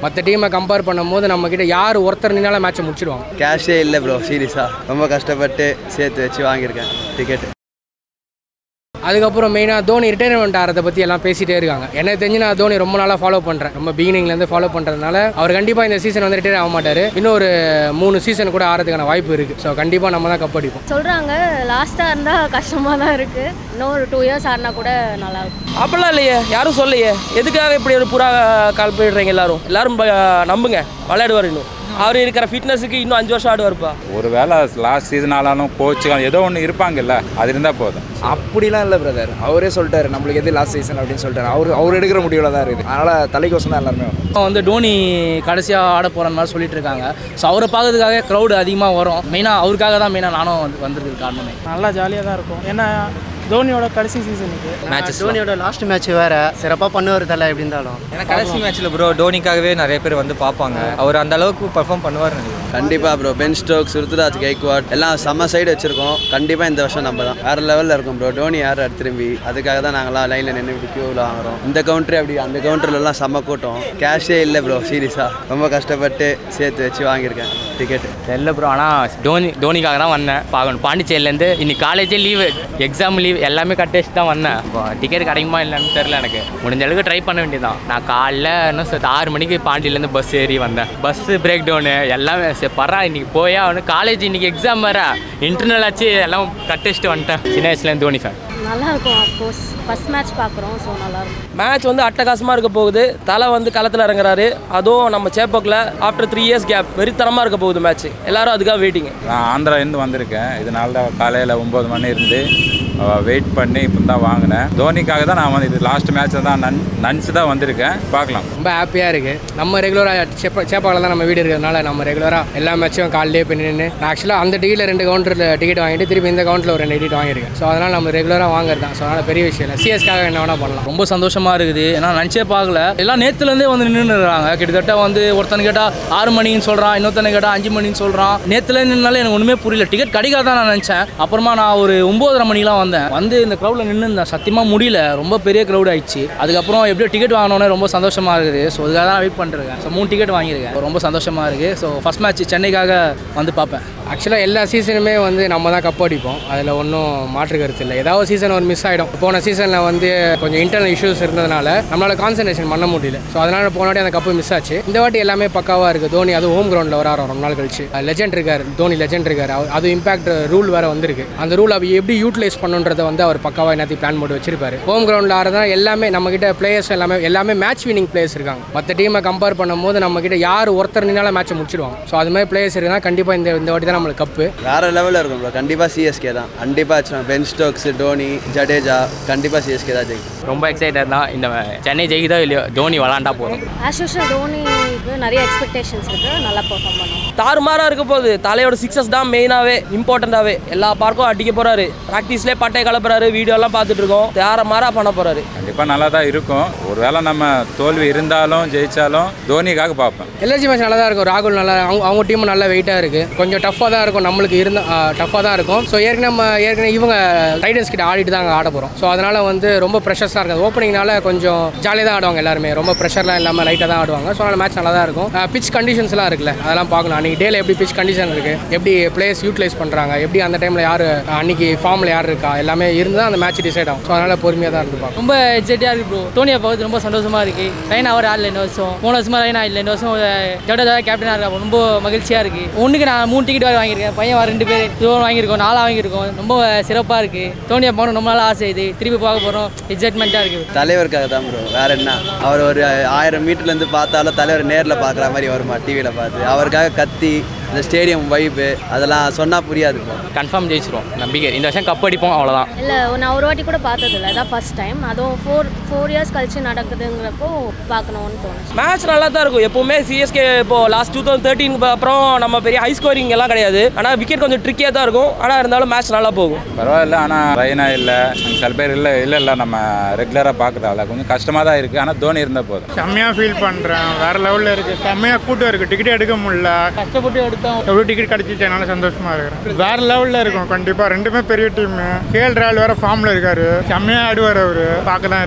மற்ற டீமை கம்பேர் பண்ணும்போது நம்ம கிட்ட யார் ஒருத்தர் நின்னாலும் மேட்சை முடிச்சிடுவாங்க கேஷே இல்லை ப்ரோ சீரியஸாக ரொம்ப கஷ்டப்பட்டு சேர்த்து வச்சு வாங்கியிருக்கேன் டிக்கெட் அதுக்கப்புறம் மெயினாக தோனி ரிட்டைர்மெண்ட் ஆகிறத பற்றி எல்லாம் பேசிட்டே இருக்காங்க எனக்கு தெரிஞ்சு நான் தோனி ரொம்ப நாளாக ஃபாலோ பண்ணுறேன் ரொம்ப பிகினிங்லேருந்து ஃபாலோ பண்ணுறதுனால அவர் கண்டிப்பாக இந்த சீசன் வந்து ரிட்டையர் ஆக மாட்டார் இன்னும் ஒரு மூணு சீசன் கூட ஆகிறதுக்கான வாய்ப்பு இருக்குது ஸோ கண்டிப்பாக நம்ம தான் கப் அடிப்போம் சொல்கிறாங்க லாஸ்ட்டாக இருந்தால் கஷ்டமாக தான் இருக்குது இன்னும் ஒரு டூ இயர்ஸ் ஆடினா கூட நல்லா இருக்கும் அப்படிலாம் இல்லையே யாரும் சொல்லலையே எதுக்காக இப்படி ஒரு புறா கால் போயிடுறீங்க எல்லாரும் எல்லாரும் ப- நம்புங்க விளையாடுவார் இன்னும் அவர் இருக்கிற ஃபிட்னஸுக்கு இன்னும் அஞ்சு வருஷம் ஆடுவார்ப்பா ஒருவேளை லாஸ்ட் சீசன் ஆனாலும் கோச்சு ஏதோ ஒன்று இருப்பாங்கல்ல அது இருந்தால் போதும் அப்படிலாம் இல்லை பிரதர் அவரே சொல்லிட்டாரு நம்மளுக்கு எது லாஸ்ட் சீசன் அப்படின்னு சொல்லிட்டாரு அவர் அவர் எடுக்கிற முடிவில் தான் இருக்குது அதனால் தலைக்கோசம் தான் எல்லாருமே வரும். இப்போ வந்து டோனி கடைசியாக ஆட போகிற மாதிரி சொல்லிட்டு இருக்காங்க ஸோ அவரை பார்க்கறதுக்காக க்ரௌடு அதிகமாக வரும் மெயினாக அவருக்காக தான் மெயினாக நானும் வந்து வந்திருக்கு காரணமே நல்லா ஜாலியாக தான் இருக்கும் ஏன்னா தோனியோட கடைசி சீசனுக்கு மேட்சஸ் தோனியோட லாஸ்ட் மேட்ச் வேற சிறப்பாக பண்ணுவார் தலை எப்படி இருந்தாலும் ஏன்னா கடைசி மேட்ச்சில் ப்ரோ டோனிக்காகவே நிறைய பேர் வந்து பார்ப்பாங்க அவர் அந்த அளவுக்கு பர்ஃபார்ம் பண்ணுவார் கண்டிப்பாக bro Ben Stokes Ruturaj Gaikwad எல்லாம் செம்ம சைடு வச்சிருக்கோம் கண்டிப்பாக இந்த வருஷம் நம்ம தான் வேறு லெவலில் இருக்கும் ப்ரோ டோனி யார் திரும்பி அதுக்காக தான் நாங்களாம் லைனில் நின்று இப்படி க்யூவில் வாங்குறோம் இந்த கவுண்ட்ரி அப்படி அந்த கவுண்டர்லலாம் செம்ம கூட்டம் கேஷே இல்லை ப்ரோ சீரியஸாக ரொம்ப கஷ்டப்பட்டு சேர்த்து வச்சு வாங்கியிருக்கேன் டிக்கெட் தெரியல ப்ரோ ஆனால் டோனி டோனிக்காக தான் வந்தேன் பார்க்கணும் பாண்டிச்சேரியிலேருந்து இன்னைக்கு காலேஜே லீவு எக்ஸாம் லீவ் எல்லாமே கட் வச்சு தான் வந்தேன் டிக்கெட் கிடைக்குமா இல்லைன்னு தெரில எனக்கு முடிஞ்ச அளவுக்கு ட்ரை பண்ண வேண்டியதான் நான் காலைல இன்னும் சேர்த்து ஆறு மணிக்கு பாண்டியிலேருந்து பஸ் ஏறி வந்தேன் பஸ்ஸு பிரேக் டவுனு எல்லாமே சரி பரா இன்னைக்கு போயே அவனு காலேஜ் இன்னைக்கு எக்ஸாம் வேறு இன்டர்னல் ஆச்சு எல்லாம் கட் வச்சுட்டு வந்துட்டேன் சின்ன வயசுலேருந்து தோனி ஃபேன் நல்லா இருக்கும் அஃப்கோர்ஸ் ஃபஸ்ட் மேட்ச் பார்க்குறோம் ஸோ நல்லாயிருக்கும் மேட்ச் வந்து அட்டகாசமாக இருக்க போகுது தலை வந்து களத்தில் இறங்குறாரு அதுவும் நம்ம சேப்போக்கில் ஆஃப்டர் த்ரீ இயர்ஸ் கேப் வெறித்தனமாக இருக்க போகுது மேட்ச் எல்லாரும் அதுக்காக வெயிட்டிங் நான் ஆந்திராலேருந்து வந்திருக்கேன் இதனால தான் காலையில் ஒம்பது மணி இருந்து வெயிட் பண்ணி இப்போ தான் வாங்கினேன் தோனிக்காக தான் நான் வந்து இது லாஸ்ட் மேட்ச்சில் தான் நன் நினச்சி தான் வந்திருக்கேன் பார்க்கலாம் ரொம்ப ஹாப்பியாக இருக்குது நம்ம ரெகுலராக சேப்பா சேப்பாவில் தான் நம்ம வீடு இருக்கிறதுனால நம்ம ரெகுலராக எல்லா மேட்சும் காலையிலே போய் நின்று நான் ஆக்சுவலாக அந்த டிக்கெட்டில் ரெண்டு கவுண்டரில் டிக்கெட் வாங்கிட்டு திருப்பி இந்த கவுண்டரில் ஒரு ரெண்டு டிக்கெட் வாங்கியிருக்கேன் ஸோ அதனால் நம்ம ரெகுலராக வாங்குறது தான் ஸோ அதனால் பெரிய விஷயம் இல்லை சிஎஸ்க்காக என்ன வேணால் பண்ணலாம் ரொம்ப சந்தோஷமாக இருக்குது ஏன்னா நினச்சே பார்க்கல எல்லாம் நேற்றுலேருந்தே வந்து நின்றுறாங்க கிட்டத்தட்ட வந்து ஒருத்தனை கேட்டால் ஆறு மணின்னு சொல்கிறான் இன்னொருத்தனை கேட்டால் அஞ்சு மணின்னு சொல்கிறான் நேற்றுல நின்னால எனக்கு ஒன்றுமே புரியல டிக்கெட் கிடைக்காதான் நான் நினச்சேன் அப்புறமா நான் ஒரு ஒம்போதரை மணிக்கெலாம் வந்தேன் வந்து இந்த க்ரௌடில் நின்று இருந்தேன் சத்தியமாக முடியல ரொம்ப பெரிய க்ரௌட் ஆயிடுச்சு அதுக்கப்புறம் எப்படியோ டிக்கெட் வாங்கினோன்னே ரொம்ப சந்தோஷமாக இருக்குது ஸோ அதுக்காக தான் வெயிட் பண்ணிருக்கேன் ஸோ மூணு டிக்கெட் வாங்கியிருக்கேன் ரொம்ப சந்தோஷமாக இருக்குது ஸோ ஃபஸ்ட் மேட்ச் சென்னைக்காக வந்து பார்ப்பேன் ஆக்சுவலாக எல்லா சீசனுமே வந்து நம்ம தான் கப் அடிப்போம் அதில் ஒன்றும் மாற்று கருத்து இல்லை ஏதாவது சீசன் ஒரு மிஸ் ஆகிடும் போன சீசனில் வந்து கொஞ்சம் இன்டர்னல் இஷ்யூஸ் இருந்ததுனால நம்மளால் கான்சன்ட்ரேஷன் பண்ண முடியல ஸோ அதனால் போன வாட்டி அந்த கப்பு மிஸ் ஆச்சு இந்த வாட்டி எல்லாமே பக்காவாக இருக்குது தோனி அது ஹோம் கிரவுண்டில் வராரு ரொம்ப நாள் கழிச்சு லெஜெண்ட் இருக்கார் தோனி லெஜெண்ட் இருக்கார் அவர் அது இம்பாக்ட் ரூல் வேறு வந்திருக்கு அந்த ரூல் அவர் எப்படி யூட்டிலைஸ் பண்ணுன்றதை வந்து அவர் பக்காவாக எல்லாத்தையும் பிளான் போட்டு வச்சிருப்பாரு ஹோம் கிரவுண்டில் ஆடுறதா எல்லாமே நம்மக்கிட்ட பிளேயர்ஸ் எல்லாமே எல்லாமே மேட்ச் வினிங் பிளேயர்ஸ் இருக்காங்க மற்ற டீமை கம்பேர் பண்ணும்போது நம்மக்கிட்ட யார் ஒருத்தர் நின்னாலும் மேட்சை முடிச்சிடுவாங்க ஸோ அது மாதிரி பிளேயர்ஸ் இருக்குன்னா கண்டிப்பாக இந்த இந்த வாட்டி தான் நம்மளுக்கு கப்பு வேறு லெவலில் இருக்கும் ப்ரோ கண்டிப்பாக சிஎஸ்கே தான் கண்டிப்பாக வச்சுருவோம் பென் ஸ்டோக்ஸ் டோனி ஜடேஜா கண்டிப்பாக சிஎஸ்கே தான் ஜெயிக்கும் ரொம்ப எக்ஸைட்டட் தான் இந்த சென்னை ஜெயிக்குதோ இல்லையோ தோனி விளாண்டா போதும் ஆஸ் யூஷுவல் தோனிக்கு நிறைய எக்ஸ்பெக்டேஷன்ஸ் இருக்குது நல்லா பெர்ஃபார்ம் பண்ணுவோம் தாறுமாறாக இருக்க போகுது தலையோட சிக்ஸஸ் தான் மெயினாகவே இம்பார்ட்டண்ட்டாகவே எல்லா பார்க்கும் அடிக்க போகிறாரு ப்ராக்டிஸ்லேயே பட்டை கலப்புறாரு வீடியோலாம் பார்த்துட்டு இருக்கோம் தாறுமாறாக பண்ண போகிறாரு கண்டிப்பாக நல்லா தான் இருக்கும் ஒருவேளை நம்ம தோல்வி இருந்தாலும் ஜெயிச்சாலும் தோனிக்காக பார்ப்பேன் எல்எஸ்ஜி மேட்ச் நல்லா தான் இருக்கும் ராகுல் நல்லா அவங்க அவங்க டீமும் நல்லா வெயிட்டாக இருக்குது கொஞ்சம் டஃப்பாக தான் இருக்கும் நம்மளுக்கு இருந்த டஃப்பாக தான் இருக்கும் ஸோ ஏற்கனவே நம்ம ஏற்கனவே இவங்க டைடன்ஸ் கிட்ட ஆடிட்டு தான் அங்கே ஆட போகிறோம் ஸோ அதனால் வந்து ரொம்ப ப்ரெஷர்ஸாக இருக்காது ஓப்பனிங்னால கொஞ்சம் ஜாலியாக தான் ஆடுவாங்க எல்லாருமே ரொம்ப ப்ரெஷர்லாம் இல்லாமல் லைட்டாக தான் ஆடுவாங்க ஸோ அதனால் மேட்ச் நல்லா தான் இருக்கும் பிச் கண்டிஷன்ஸ்லாம் இருக்குல்ல அதெல்லாம் பார்க்கணும் அன்றைக்கி டேல எப்படி பிச் கண்டிஷன் இருக்குது எப்படி பிளேயர்ஸ் யூட்டிலைஸ் பண்ணுறாங்க எப்படி அந்த டைமில் யார் அன்றைக்கி ஃபார்மில் யார் இருக்கா எல்லாமே இருந்தால் அந்த மேட்ச் டிசைட் ஆகும் ஸோ அதனால் பொறுமையாக தான் இருந்து பார்க்கணும் ரொம்ப எக்ஸைட்டாக இருக்கு ப்ரோ தோனியை பார்த்து ரொம்ப சந்தோஷமாக இருக்கு ரைனா அவர் ஆடல இந்த வருஷம் மூணு வருஷமா ரைனா இல்லை இந்த வருஷம் ஜடேஜா கேப்டனாக இருக்கா ரொம்ப மகிழ்ச்சியாக இருக்கு ஒன்றுக்கு நான் மூணு டிக்கெட் வேறு வாங்கியிருக்கேன் பையன் வேறு ரெண்டு பேர் இதுவும் வாங்கியிருக்கோம் நாலாக வாங்கியிருக்கோம் ரொம்ப சிறப்பாக இருக்கு தோனியை போகணும் ரொம்ப நாள் ஆசை இது திருப்பி பார்க்க போகிறோம் எக்ஸைட்மெண்ட்டாக இருக்குது தலைவருக்காக தான் ப்ரோ வேற என்ன அவர் ஒரு ஆயிரம் மீட்டர்லேருந்து பார்த்தாலும் தலைவர் நேரில் பார்க்குற மாதிரி வருமா டிவியில் பார்த்து அவருக்காக கத்தி இந்த ஸ்டேடியம் வைப்பு அதெல்லாம் சொன்னால் புரியாது ப்ரோ கன்ஃபார்ம் ஜெயிச்சிருவோம் நம்பிக்கை இந்த வருஷம் கப் அடிப்போம் அவ்வளோதான் இல்லை நான் ஒரு வாட்டி கூட பார்த்ததில்ல இதான் ஃபர்ஸ்ட் டைம் அதுவும் ஃபோர் ஃபோர் இயர்ஸ் கழிச்சு நடக்குதுங்கிறப்போ பார்க்கணும்னு தோணுச்சு மேட்ச் நல்லா தான் இருக்கும் எப்பவுமே சிஎஸ்கே இப்போ லாஸ்ட் டூ தௌசண்ட் தேர்ட்டின் அப்புறம் நம்ம பெரிய ஹை ஸ்கோரிங் எல்லாம் கிடையாது ஆனால் விக்கெட் கொஞ்சம் ட்ரிக்கியாக தான் இருக்கும் ஆனால் இருந்தாலும் மேட்ச் நல்லா போகும் பரவாயில்ல ஆனால் ரைனா இல்லை சில பேர் இல்லை இல்லை இல்லை நம்ம ரெகுலராக பார்க்குறதால கொஞ்சம் கஷ்டமாக தான் இருக்குது ஆனால் தோனி இருந்தால் போதும் செம்மையாக ஃபீல் பண்ணுறேன் வேற லெவலில் இருக்குது செம்மையாக கூட்டம் இருக்குது டிக்கெட் எடுக்க முடியல கஷ்டப்பட்டு எடுத்தோம் எவ்வளோ டிக்கெட் கிடச்சிச்சு என்னால் சந்தோஷமாக இருக்கிறேன் வேற லெவலில் இருக்கும் கண்டிப்பாக ரெண்டுமே பெரிய டீம் கேஎல் ராயல் வேற ஃபார்மில் இருக்காரு செம்மையாக ஆடுவார் அவர் பார்க்க தான் இருக்கிறேன்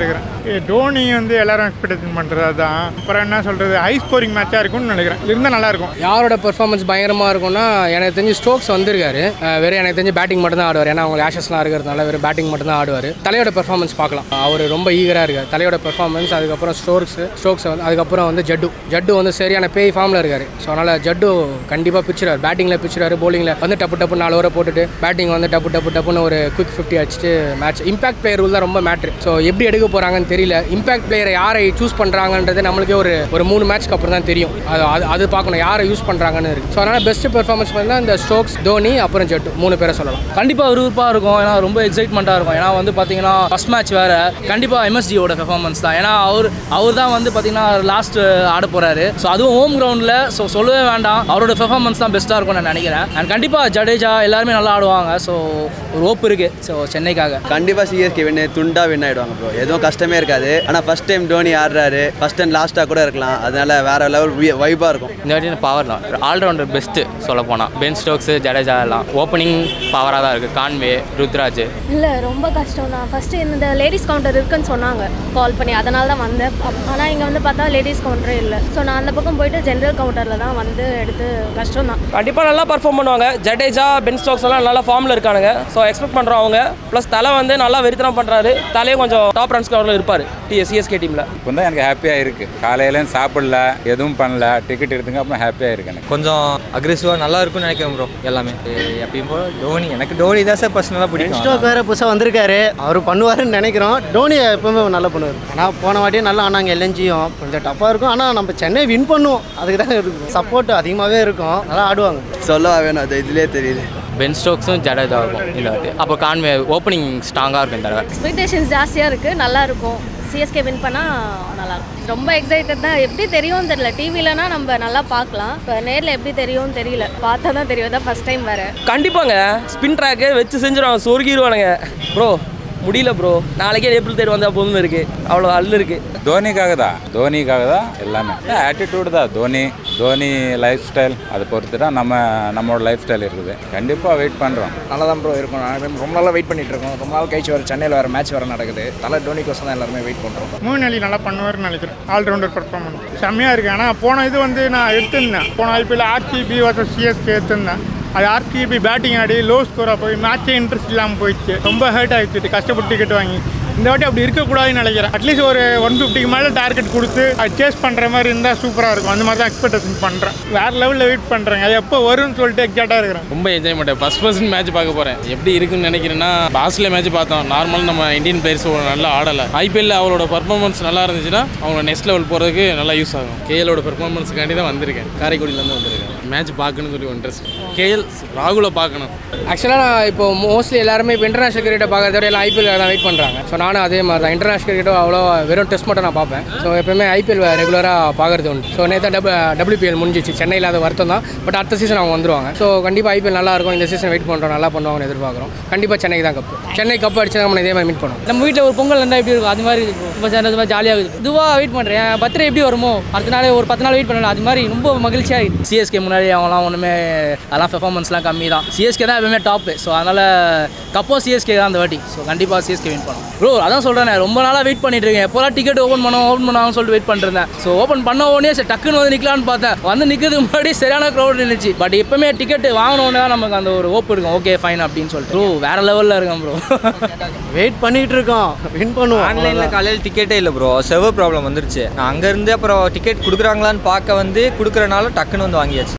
டோனி வந்து எல்லாரும் எக்ஸ்பெக்டேஷன் பண்ணுறது தான் அப்புறம் என்ன சொல்கிறது ஹை ஸ்கோரிங் மேட்சாக இருக்கும்னு நினைக்கிறேன் இருந்தால் நல்லாயிருக்கும் யாரோட பெர்ஃபார்மன்ஸ் பயங்கரமாக இருக்கும்னா எனக்கு தெரிஞ்சு ஸ்டோக்ஸ் வந்திருக்காரு அஹ் வெறும் எனக்கு தெரிஞ்சு பேட்டிங் மட்டும் தான் ஆடுவார் ஏன்னா அவங்க ஆஷஸ்லாம் இருக்கிறதுனால வெறும் பேட்டிங் மட்டும் தான் ஆடுவார் தலையோட பெர்ஃபார்மன்ஸ் பார்க்கலாம் அவர் ரொம்ப ஈகராக இருக்கார் தலையோட பெர்ஃபார்மன்ஸ் அதுக்கப்புறம் ஸ்டோக்ஸ் ஸ்டோக்ஸ் வந்து அதுக்கப்புறம் வந்து ஜட்டு ஜட்டு வந்து சரியான பேய் ஃபார்மில் இருக்காரு ஸோ அதனால் ஜட்டு கண்டிப்பாக பிச்சிருவார் பேட்டிங்கில் பிச்சிருவார் bowlingல வந்து டப்பு டப்பு நாலு ஓவர் போட்டுட்டு பேட்டிங் வந்து டப்பு டப்பு டப்புன்னு ஒரு குவிக் ஃபிஃப்டி அடிச்சுட்டு மேட்ச் இம்பாக்ட் பிளேயர் ரூல் தான் ரொம்ப மேட்ரு ஸோ எப்படி எடுக்க போகிறாங்கன்னு தெரியல இம்பாக்ட் பிளேயரை யாரை சூஸ் பண்ணுறாங்கன்றது நம்மளுக்கே ஒரு ஒரு மூணு மேட்ச்க்கு அப்புறம் தான் தெரியும் அது அது அது பார்க்கணும் யாரை யூஸ் பண்ணுறாங்கன்னு இருக்கு ஸோ அதனால் பெஸ்ட் பெர்ஃபார்மன்ஸ் பண்ணால் இந்த ஸ்டோக்ஸ் தோனி அப்புறம் ஜட்டு மூணு பேரை சொல்லலாம் கண்டிப்பாக விறுவிறுப்பாக இருக்கும் ஏன்னா ரொம்ப எக்ஸைட்மெண்ட்டாக இருக்கும் ஏன்னா வந்து பார்த்தீங்கன்னா ஃபஸ்ட் மேட்ச் வேறு கண்டிப்பாக எம்எஸ்டியோட பெர்ஃபார்மன்ஸ் தான் ஏன்னா அவர் அவர் தான் வந்து பார்த்தீங்கன்னா லாஸ்ட் ஆட போகிறாரு ஸோ அதுவும் ஹோம் கிரவுண்டில் ஸோ சொல்லவே வேண்டாம் அவரோட பெர்ஃபார்மன்ஸ் தான் பெஸ்ட்டாக இருக்கும்னு நான் நினைக்கிறேன் அண்ட் கண்டிப்பாக ஜடேஜா எல்லாருமே நல்லா ஆடுவாங்க ஸோ ஒரு ஓப்பு இருக்குது ஸோ சென்னைக்காக கண்டிப்பாக சிஎஸ்கே வின் துண்டா வின் ஆயிடுவாங்க ப்ரோ எதுவும் கஷ்டமே இருக்காது ஆனால் ஃபர்ஸ்ட் டைம் டோனி ஆடுறாரு ஃபர்ஸ்ட் அண்ட் லாஸ்ட்டாக கூட இருக்கலாம் அதனால வேற லெவல் வைபாக இருக்கும் இந்த வாட்டி பவர் தான் ஆல்ரவுண்டர் பெஸ்ட்டு சொல்ல போனால் பென் ஸ்டோக்ஸு ஜடேஜா எல்லாம் ஓப்பனிங் பவராக தான் இருக்குது கான்வே ருத்ராஜ் இல்லை ரொம்ப கஷ்டம் தான் ஃபஸ்ட்டு இந்த லேடிஸ் கவுண்டர் இருக்குன்னு சொன்னாங்க கால் பண்ணி அதனால தான் வந்தேன் ஆனால் இங்கே வந்து பார்த்தா லேடிஸ் கவுண்டரே இல்லை ஸோ நான் அந்த பக்கம் போயிட்டு ஜென்ரல் கவுண்டரில் தான் வந்து எடுத்து கஷ்டம் தான் கண்டிப்பாக நல்லா பர்ஃபார்ம் பண்ணுவாங்க ஜடேஜா பென் ஸ்டோக்ஸ் எல்லாம் நல்லா ஃபார்மில் இருக்கானுங்க ஸோ எக்ஸ்பெக்ட் பண்ணுறோம் அவங்க ப்ளஸ் தலை வந்து நல்லா வெறித்தனம் பண்ணுறாரு தலையும் கொஞ்சம் டாப் ரன்ஸ் கவரில் இருப்பார் டி சிஎஸ்கே டீமில் இப்போ தான் எனக்கு ஹாப்பியாக இருக்குது காலையிலேயும் சாப்பிடல எதுவும் பண்ணல டிக்கெட் எடுத்துங்க அப்புறம் ஹாப்பியாக இருக்கு எனக்கு கொஞ்சம் அக்ரெசிவாக நல்லா இருக்கும்னு நினைக்கிறேன் ப்ரோ எல்லாமே எ- எப்பயும் போல டோனி எனக்கு டோனி தான் சார் பர்சனலாக பிடிக்கும் ஸ்டோக் வேறு புதுசாக வந்திருக்காரு அவர் பண்ணுவாருன்னு நினைக்கிறோம் டோனி எப்பவுமே நல்லா பண்ணுவார் ஆனால் போன வாட்டியும் நல்லா ஆனாங்க எல்என்ஜியும் கொஞ்சம் டஃப்பாக இருக்கும் ஆனால் நம்ம சென்னை வின் பண்ணுவோம் அதுக்கு தான் இருக்கும் சப்போர்ட் அதிகமாகவே இருக்கும் நல்லா ஆடுவாங்க சொல்லவா வேணும் அது இதுலேயே தெரியுது பென் ஸ்டோக்ஸும் ஜடேஜா இருக்கும் இந்த வாட்டி அப்போ கான்வே ஓப்பனிங் ஸ்ட்ராங்காக இருக்கும் இந்த தடவை எக்ஸ்பெக்டேஷன்ஸ் ஜாஸ்தியாக இருக்குது நல்லா இருக்கும் சிஎஸ்கே வின் பண்ணால் நல்லா இருக்கும் ரொம்ப எக்ஸைட்டட் தான் எப்படி தெரியும் தெரியல டிவிலனா நம்ம நல்லா பார்க்கலாம் இப்போ நேரில் எப்படி தெரியும் தெரியல பார்த்தா தான் தெரியும் தான் ஃபஸ்ட் டைம் வேறு கண்டிப்பாங்க ஸ்பின் ட்ராக்கு வச்சு செஞ்சிருவாங்க சொருகிடுவானுங்க ப்ரோ முடியல ப்ரோ நாளைக்கே ஏப்ரல் தேர்ட் வந்தால் போதும்னு இருக்குது அவ்வளோ அல்லு இருக்குது தோனிக்காக தான் தோனிக்காக தான் எல்லாமே ஆட்டிடியூடு தான் தோனி தோனி லைஃப் ஸ்டைல் அதை பொறுத்து தான் நம்ம நம்மளோட லைஃப் ஸ்டைல் இருக்குது கண்டிப்பாக வெயிட் பண்ணுறோம் நல்லா தான் ப்ரோ இருக்கும் நான் ரொம்ப நாளாக வெயிட் பண்ணிட்டு இருக்கோம் ரொம்ப நாள் கழிச்சு வர சென்னையில் வேறு மேட்ச் வேறு நடக்குது தலை டோனிக்கோசம் தான் எல்லாருமே வெயிட் பண்ணுறோம் மூணு அலி நல்லா பண்ணுவார்னு நினைக்கிறேன் ஆல்ரவுண்டர் பர்ஃபார்மன்ஸ் செம்மையாக இருக்குது ஆனால் போன இது வந்து நான் எடுத்திருந்தேன் போன ஐபிஎல் ஆர்சிபி வர்சஸ் சிஎஸ்கே எடுத்திருந்தேன் அது ஆர்சிபி பேட்டிங் ஆடி லோ ஸ்கோராக போய் மேட்சே இன்ட்ரெஸ்ட் இல்லாமல் போயிடுச்சு ரொம்ப ஹர்ட் ஆகிடுச்சு கஷ்டப்பட்டு டிக்கெட் வாங்கி இந்த வாட்டி அப்படி இருக்கக்கூடாதுன்னு நினைக்கிறேன் அட்லீஸ்ட் ஒரு ஒன் ஃபிஃப்டிக்கு மேலே டார்கெட் கொடுத்து அது சேஸ் பண்ணுற மாதிரி இருந்தால் சூப்பராக இருக்கும் அந்த மாதிரி தான் எக்ஸ்பெக்டேஷன் பண்ணுறேன் வேறு லெவலில் வெயிட் பண்ணுறேங்க அது எப்போ வரும்னு சொல்லிட்டு எக்ஸாக்டாக இருக்கிறேன் ரொம்ப என்ஜாய் பண்ணேன் ஃபர்ஸ்ட் பர்சன் மேட்ச் பார்க்க போகிறேன் எப்படி இருக்குன்னு நினைக்கிறேன்னா ஆஸ்திரேலியா மேட்ச் பார்த்தோம் நார்மல் நம்ம இந்தியன் பிளேயர்ஸ் நல்லா ஆடலை ஐபிஎல்ல அவரோட பர்ஃபார்மன்ஸ் நல்லா இருந்துச்சுன்னா அவங்க நெக்ஸ்ட் லெவல் போகிறதுக்கு நல்லா யூஸ் ஆகும் கேஎலோட பெர்ஃபார்மன்ஸுக்காண்டி தான் வந்திருக்கேன் காரைக்குடியிலேருந்து வந்திருக்கேன் மேட்ச் பார்க்கணும்னு சொல்லி இன்ட்ரெஸ்ட் கேஎல் ராகுலை பார்க்கணும் ஆக்சுவலாக நான் இப்போ மோஸ்ட்லி எல்லாருமே இப்போ இன்டர்நேஷனல் கிரிக்கெட்டை பார்க்கறத விட எல்லாம் ஐபிஎல் தான் வெயிட் பண்ணுறாங்க ஸோ நானும் அதே மாதிரி தான் இன்டர்நேஷனல் கிரிக்கெட்டும் அவ்வளோ வெறும் டெஸ்ட் மட்டும் நான் பார்ப்பேன் ஸோ எப்பவுமே ஐபிஎல் ரெகுலராக பார்க்கறது உண்டு ஸோ நேற்று டபு டபிள்யூபிஎல் முடிஞ்சிச்சு சென்னையில் அது வருத்தம் தான் பட் அடுத்த சீசன் அவங்க வந்துருவாங்க ஸோ கண்டிப்பாக ஐபிஎல் நல்லா இருக்கும் இந்த சீசன் வெயிட் பண்ணுறோம் நல்லா பண்ணுவாங்கன்னு எதிர்பார்க்குறோம் கண்டிப்பாக சென்னைக்கு தான் கப்பு சென்னை கப் அடிச்சு நம்ம இதே மாதிரி மீட் பண்ணுவோம் நம்ம வீட்டில் ஒரு பொங்கல் இருந்தால் எப்படி இருக்கும் அது மாதிரி இருக்கும் ரொம்ப சந்தோஷமாக ஜாலியாக இருக்குது இதுவாக வெயிட் பண்ணுறேன் பர்த்டே எப்படி வருமோ அடுத்த நாள் ஒரு பத்து நாள் வெயிட் பண்ணலாம் அது மாதிரி ரொம்ப மகிழ்ச்சியாக இருக்குது சிஎஸ்கே முன்னாடி அவங்களாம் ஒன்றுமே அதெல்லாம் பெர்ஃபார்மன்ஸ்லாம் கம்மி தான் சிஎஸ்கே தான் எப்பவுமே டாப்பு ஸோ அதனால் கப்போ சிஎஸ்கே தான் அந்த வாட்டி ஸோ கண்டிப்பாக சிஎஸ்கே வின் பண்ணும் ப்ரோ அதான் சொல்கிறேன் ரொம்ப நாளாக வெயிட் பண்ணிட்டு இருக்கேன் எப்போலாம் டிக்கெட் ஓப்பன் பண்ணோம் ஓப்பன் பண்ணாங்கன்னு சொல்லிட்டு வெயிட் பண்ணிருந்தேன் ஸோ ஓப்பன் பண்ண உடனே சரி டக்குன்னு வந்து நிற்கலான்னு பார்த்தேன் வந்து நிற்கிறதுக்கு முன்னாடி சரியான க்ரௌட் இருந்துச்சு பட் எப்பவுமே டிக்கெட் வாங்கினோன்னே தான் நமக்கு அந்த ஒரு ஓப்பு இருக்கும் ஓகே ஃபைன் அப்படின்னு சொல்லிட்டு ப்ரோ வேற லெவலில் இருக்கேன் ப்ரோ வெயிட் பண்ணிட்டு இருக்கோம் வின் பண்ணுவோம் ஆன்லைனில் காலையில் டிக்கெட்டே இல்லை ப்ரோ சர்வர் ப்ராப்ளம் வந்துருச்சு நான் அங்கேருந்து அப்புறம் டிக்கெட் கொடுக்குறாங்களான்னு பார்க்க வந்து கொடுக்குறனால டக்குன்னு வந்து வாங்கியாச்சு